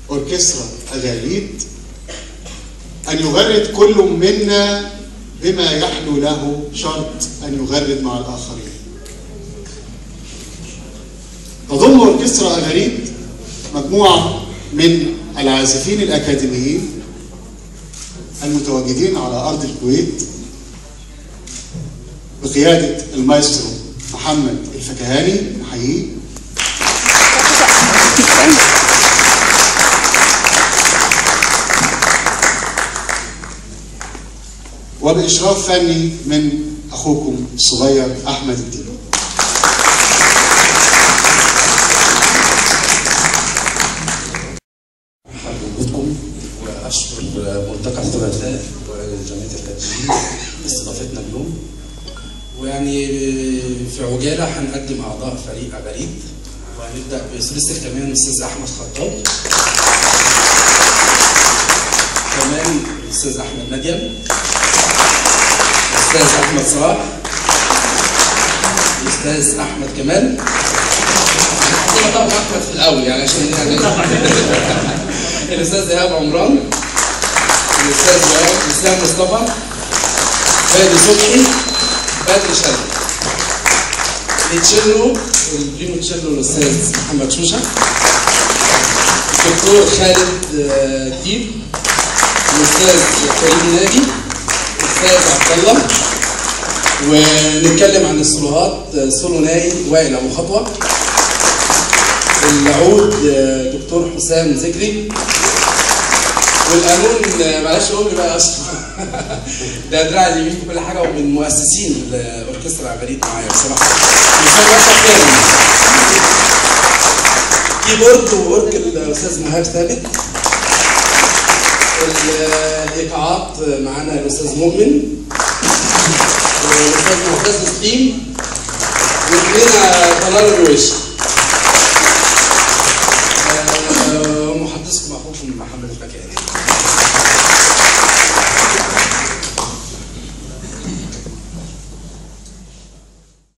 أوركسترا أغاليد أن يغرد كل منا بما يحلو له شرط أن يغرد مع الآخرين تضم أوركسترا أغاريد مجموعة من العازفين الأكاديميين المتواجدين على أرض الكويت بقيادة المايسترو محمد الفكهاني نحييه وبإشراف فني من أخوكم الصغير أحمد الدين وجودكم واشكر ملتقى الثلاثاء وجمعيه الاكاديميه لاستضافتنا اليوم ويعني في عجاله هنقدم اعضاء فريق عباريد وهنبدا بسوليست كمان الاستاذ احمد خطاب كمان الاستاذ احمد مديم الاستاذ احمد صلاح الاستاذ احمد كمال عندنا طبعا احمد في الاول يعني عشان يعني الاستاذ ايهاب عمران الاستاذ اسلام مصطفى فادي صبحي بدر شلبي التشيلو البريمو تشيلو الاستاذ محمد شوشه الدكتور خالد آه، ديب الاستاذ كريم ناجي الاستاذ عبد الله ونتكلم عن السولوهات آه، سولو ناي وائل ابو خطوه العود آه، دكتور حسام ذكري والقانون آه، معلش قول لي بقى اصلا ده دراع اليمين في كل حاجه ومن مؤسسين الاوركسترا عباريد معايا بصراحه الاستاذ اشرف كامل كيبورد وورك الاستاذ مهاب ثابت الايقاعات معانا الاستاذ مؤمن والاستاذ معتز سليم واثنين طلال الرويش